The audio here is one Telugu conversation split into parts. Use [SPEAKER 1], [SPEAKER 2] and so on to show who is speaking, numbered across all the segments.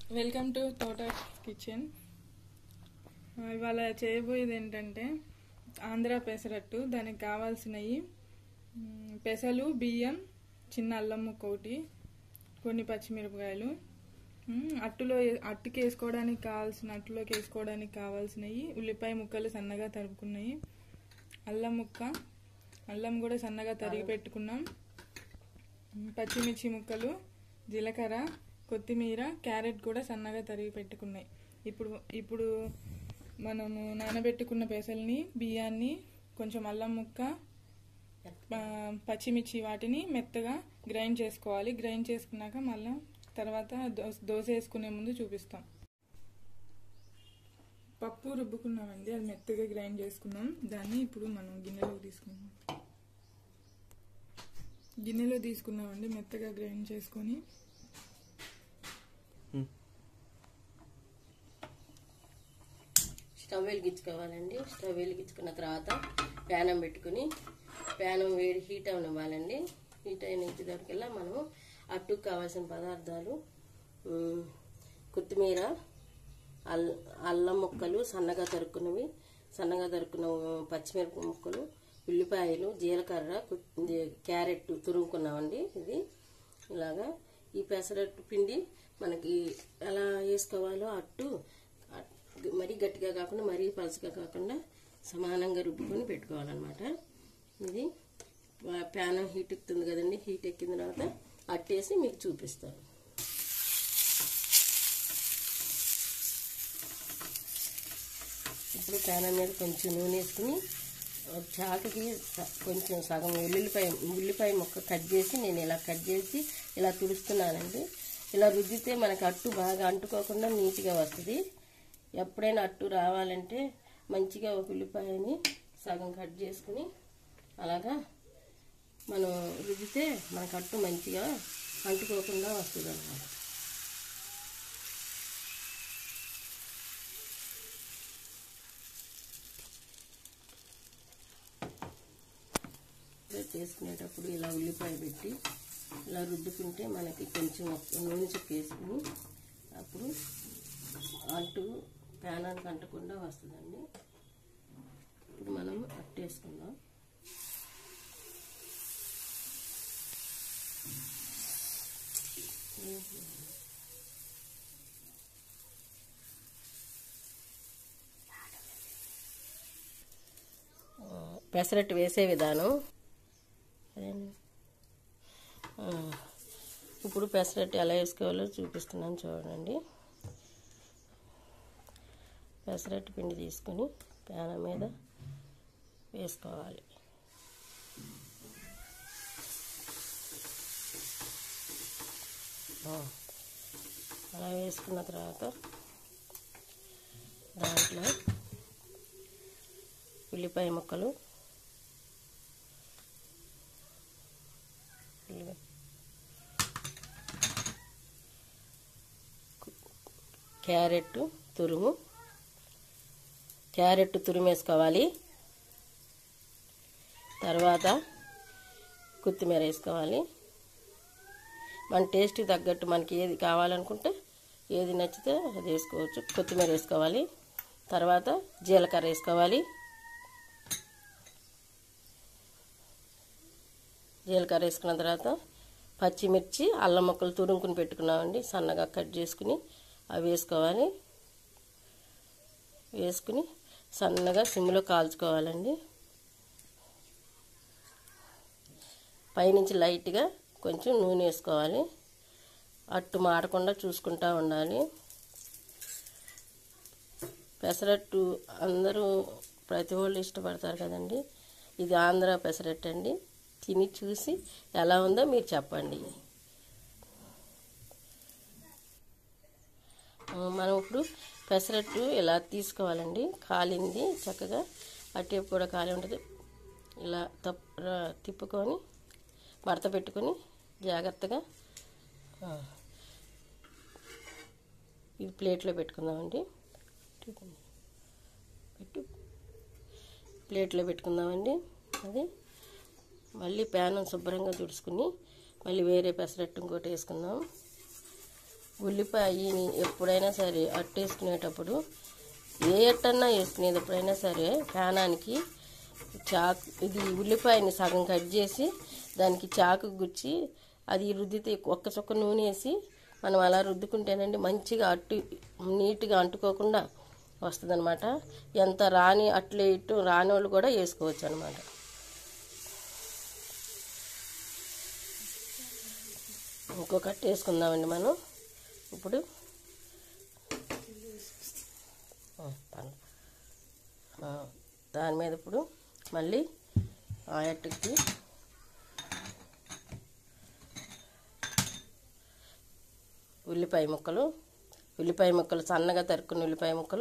[SPEAKER 1] వెల్కమ్ టు తోట కిచెన్ ఇవాళ చేయబోయేది ఏంటంటే ఆంధ్ర పెసరట్టు దానికి కావాల్సినవి మ్, పెసలు బియ్యం చిన్న అల్లం ముక్క ఒకటి కొన్ని పచ్చిమిరపకాయలు మ్, అట్టులో ఏ- అట్టుకి వేసుకోవడానికి కావాల్సిన అట్టులోకి వేసుకోవడానికి కావాల్సినవి ఉల్లిపాయ ముక్కలు సన్నగా తరుపుకున్నాయి అల్లం ముక్క అల్లం కూడా సన్నగా తరిగి పెట్టుకున్నాం మ్, పచ్చిమిర్చి ముక్కలు జీలకర్ర కొత్తిమీర క్యారెట్ కూడా సన్నగా తరిగి పెట్టుకున్నాయి ఇప్పుడు ఇప్పుడు మనము నానబెట్టుకున్న పెసల్ని బియ్యాన్ని కొంచెం అల్లం ముక్క ఆ, పచ్చిమిర్చి వాటిని మెత్తగా గ్రైండ్ చేసుకోవాలి గ్రైండ్ చేసుకున్నాక మళ్ళీ తర్వాత దోశ దోశ వేసుకునే ముందు చూపిస్తాం పప్పు రుబ్బుకున్నామండి అది మెత్తగా గ్రైండ్ చేసుకున్నాం దాన్ని ఇప్పుడు మనం గిన్నెలో తీసుకున్నాం గిన్నెలో తీసుకున్నామండి మెత్తగా గ్రైండ్ చేసుకొని
[SPEAKER 2] స్టవ్ వెలిగించుకోవాలండి స్టవ్ వెలిగించుకున్న తర్వాత ప్యానం పెట్టుకుని ప్యానం వేడి హీట్ అవనివ్వాలండి హీట్ అయినంతవరకల్లా మనం అట్టుకు కావాల్సిన పదార్థాలు ఉమ్, కొత్తిమీర అల్ అల్లం ముక్కలు సన్నగా తరుక్కున్నవి సన్నగా తరుక్కున్న పచ్చిమిరప ముక్కలు ఉల్లిపాయలు జీలకర్ర కు- ఇది క్యారెట్ తురుముకున్నామండి ఇది ఇలాగా ఈ పెసరట్టు పిండి మనకి ఎలా వేసుకోవాలో అట్టు అట్- మరీ గట్టిగా కాకుండా మరీ పలచగా కాకుండా సమానంగా రుబ్బుకొని పెట్టుకోవాలన్నమాట ఇది ప్యాన్ హీట్ ఎక్కుతుంది కదండి హీట్ ఎక్కిన తర్వాత అట్టేసి మీకు చూపిస్తాను ఇప్పుడు ప్యాన్ మీద కొంచెం నూనె వేసుకుని ఒక చాకుకి స- కొంచెం సగం ఉల్లిపాయ ఉల్లిపాయ ముక్క కట్ చేసి నేను ఇలా కట్ చేసి ఇలా తుడుస్తున్నానండి ఇలా రుద్దితే మనకు అట్టు బాగా అంటుకోకుండా నీట్గా వస్తుంది ఎప్పుడైనా అట్టు రావాలంటే మంచిగా ఒక ఉల్లిపాయని సగం కట్ చేసుకుని అలాగా మనం రుద్దితే మనకు అట్టు మంచిగా అంటుకోకుండా వస్తుంది అన్నమాట ఇలా చేసుకునేటప్పుడు ఇలా ఉల్లిపాయ పెట్టి ఇలా రుద్దుకుంటే మనకి కొంచెం నూనె చుక్క వేసుకుని అప్పుడు అంటు ప్యానానికి అంటకుండా వస్తుందండి ఇప్పుడు మనం అట్టేసుకుందాం పెసరట్టు వేసే విధానం అదేండి. ఆ, ఇప్పుడు పెసరట్టు ఎలా వేసుకోవాలో చూపిస్తున్నాను చూడండి పెసరట్టు పిండి తీసుకుని ప్యాన మీద వేసుకోవాలి ఆ, అలా వేసుకున్న తర్వాత దాంట్లో ఉల్లిపాయ ముక్కలు ఉల్లిపాయ క్యారెట్ తురుము క్యారెట్ తురుము వేసుకోవాలి తర్వాత కొత్తిమీర వేసుకోవాలి మన టేస్ట్కి తగ్గట్టు మనకి ఏది కావాలనుకుంటే ఏది నచ్చితే అది వేసుకోవచ్చు కొత్తిమీర వేసుకోవాలి తర్వాత జీలకర్ర వేసుకోవాలి జీలకర్ర వేసుకున్న తర్వాత పచ్చిమిర్చి అల్లం ముక్కలు తురుముకుని పెట్టుకున్నామండి సన్నగా కట్ చేసుకుని అవి వేసుకోవాలి వేసుకుని సన్నగా సిమ్లో కాల్చుకోవాలండి పైనుంచి లైట్గా కొంచెం నూనె వేసుకోవాలి అట్టు మాడకుండా చూసుకుంటూ ఉండాలి పెసరట్టు అందరూ ప్రతి వాళ్ళు ఇష్టపడతారు కదండి ఇది ఆంధ్ర పెసరట్టు అండి తిని చూసి ఎలా ఉందో మీరు చెప్పండి ఆ, మనం ఇప్పుడు పెసరట్టు ఇలా తీసుకోవాలండి కాలింది చక్కగా అట్టేపు కూడా కాలి ఉంటుంది ఇలా తప్ ర- తిప్పుకొని మడత పెట్టుకొని జాగ్రత్తగా ఆ, ఇది ప్లేట్లో పెట్టుకుందామండి పెట్టు ప్లేట్లో పెట్టుకుందామండి అది మళ్ళీ ప్యాన్ శుభ్రంగా తుడుచుకుని మళ్ళీ వేరే పెసరట్టు ఇంకోటి వేసుకుందాం ఉల్లిపాయని ఎప్పుడైనా సరే అట్టేసుకునేటప్పుడు ఏ అట్టన్నా వేసుకునేది ఎప్పుడైనా సరే ప్యానానికి చాకు ఇది ఉల్లిపాయని సగం కట్ చేసి దానికి చాకు గుచ్చి అది రుద్దితే ఒక్క చుక్క నూనె వేసి మనం అలా రుద్దుకుంటేనండి మంచిగా అట్టు నీట్గా అంటుకోకుండా వస్తుందన్నమాట ఎంత రాని అట్లే ఇటు రాని వాళ్ళు కూడా వేసుకోవచ్చు అనమాట ఇంకొకటి వేసుకుందామండి మనం ఇప్పుడు ఆ, పర్లే. ఆ, దాని మీద ఇప్పుడు మళ్ళీ ఆ అట్టుకి ఉల్లిపాయ ముక్కలు ఉల్లిపాయ ముక్కలు సన్నగా తరుక్కున్న ఉల్లిపాయ ముక్కలు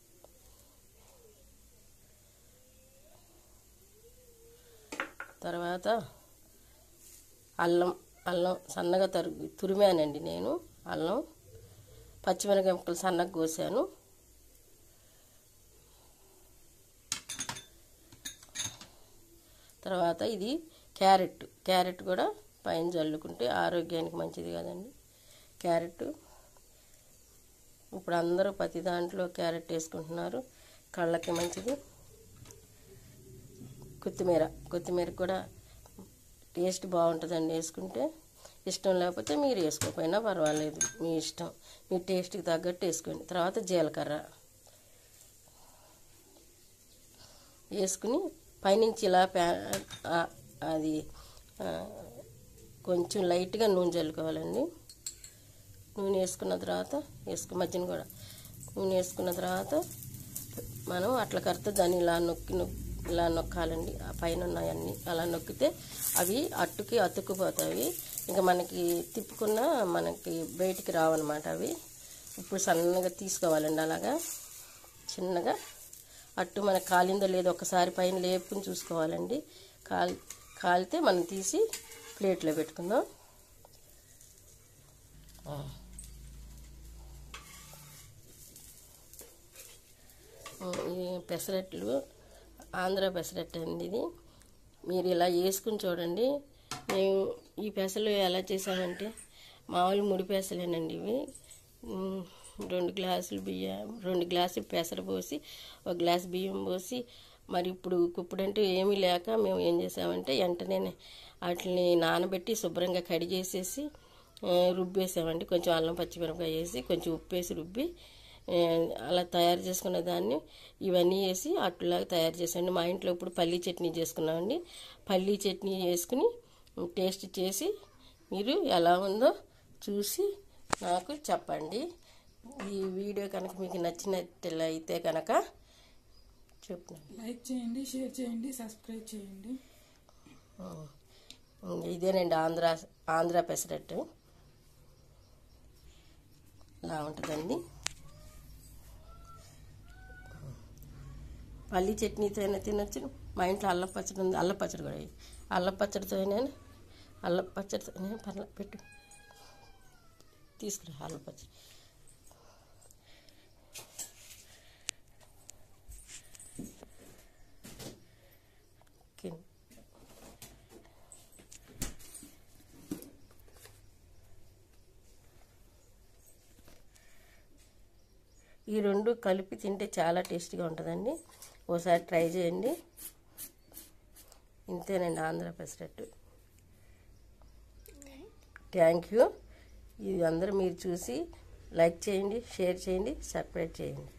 [SPEAKER 2] తర్వాత అల్లం అల్లం సన్నగా తరు తురిమానండి నేను అల్లం పచ్చిమిరపకాయ ముక్కలు సన్నగా కోసాను తర్వాత ఇది క్యారెట్ క్యారెట్ కూడా పైన చల్లుకుంటే ఆరోగ్యానికి మంచిది కదండి క్యారెట్ ఇప్పుడు అందరూ ప్రతి దాంట్లో క్యారెట్ వేసుకుంటున్నారు కళ్ళకి మంచిది కొత్తిమీర కొత్తిమీర కూడా టేస్ట్ బాగుంటుందండి వేసుకుంటే ఇష్టం లేకపోతే మీరు వేసుకోకపోయినా పర్వాలేదు మీ ఇష్టం మీ టేస్ట్కి తగ్గట్టు వేసుకోండి తర్వాత జీలకర్ర వేసుకుని పైనుంచి ఇలా ప్యా ఆ, అది ఆ, కొంచెం లైట్గా నూనె చల్లుకోవాలండి నూనె వేసుకున్న తర్వాత వేసుకు మధ్యన కూడా నూనె వేసుకున్న తర్వాత మనం అట్ల కడితే దాన్ని ఇలా నొక్కి నొక్కి ఇలా నొక్కాలండి ఆ పైన ఉన్నాయన్నీ అలా నొక్కితే అవి అట్టుకి అతుక్కుపోతాయి ఇంకా మనకి తిప్పుకున్న మనకి బయటికి రావన్నమాట అవి ఇప్పుడు సన్నగా తీసుకోవాలండి అలాగా చిన్నగా అట్టు మనకు కాలిందో లేదో ఒకసారి పైన లేపుకుని చూసుకోవాలండి కాల్ కాలితే మనం తీసి ప్లేట్లో పెట్టుకుందాం ఆ. ఈ పెసరట్లు ఆంధ్ర పెసరట్టు అండి ఇది మీరు ఇలా వేసుకుని చూడండి మేము ఈ పెసలు ఎలా చేసామంటే మామూలు ముడి పెసలేనండి ఇవి ఉమ్, రెండు గ్లాసులు బియ్యం రెండు గ్లాసులు పెసర పోసి ఒక గ్లాస్ బియ్యం పోసి మరి ఇప్పుడు కుప్పుడంటూ ఏమీ లేక మేము ఏం చేసామంటే వెంటనే వాటిని నానబెట్టి శుభ్రంగా కడిగేసేసి ఆ, రుబ్బేసామండి కొంచెం అల్లం పచ్చిమిరపకాయ వేసి కొంచెం ఉప్పు వేసి రుబ్బి ఆ, అలా తయారు చేసుకున్న దాన్ని ఇవన్నీ వేసి అట్టులాగా తయారు చేసాండి మా ఇంట్లో ఇప్పుడు పల్లీ చట్నీ చేసుకున్నామండి పల్లీ చట్నీ చేసుకుని టేస్ట్ చేసి మీరు ఎలా ఉందో చూసి నాకు చెప్పండి ఈ వీడియో కనుక మీకు నచ్చినట్లయితే కనుక చెప్పు
[SPEAKER 1] లైక్ చేయండి షేర్ చేయండి సబ్స్క్రైబ్ చేయండి
[SPEAKER 2] ఇదేనండి ఆంధ్ర ఆంధ్ర పెసరట్టు ఇలా ఉంటుందండి పల్లి చట్నీతో అయినా తినొచ్చు మా ఇంట్లో అల్ల పచ్చడి ఉంది అల్ల పచ్చడి కూడా వేయి. అల్ల పచ్చడితో అయినా అల్ల పచ్చడితో అయినా పర్లే పెట్టు తీసుకురా అల్ల పచ్చడి కింద ఈ రెండు కలిపి తింటే చాలా టేస్టీగా ఉంటుందండి ఓసారి ట్రై చేయండి ఇంతేనండి ఆంధ్ర పెసరట్టు థ్యాంక్ యూ ఇది అందరూ మీరు చూసి లైక్ చేయండి షేర్ చేయండి సబ్స్క్రైబ్ చేయండి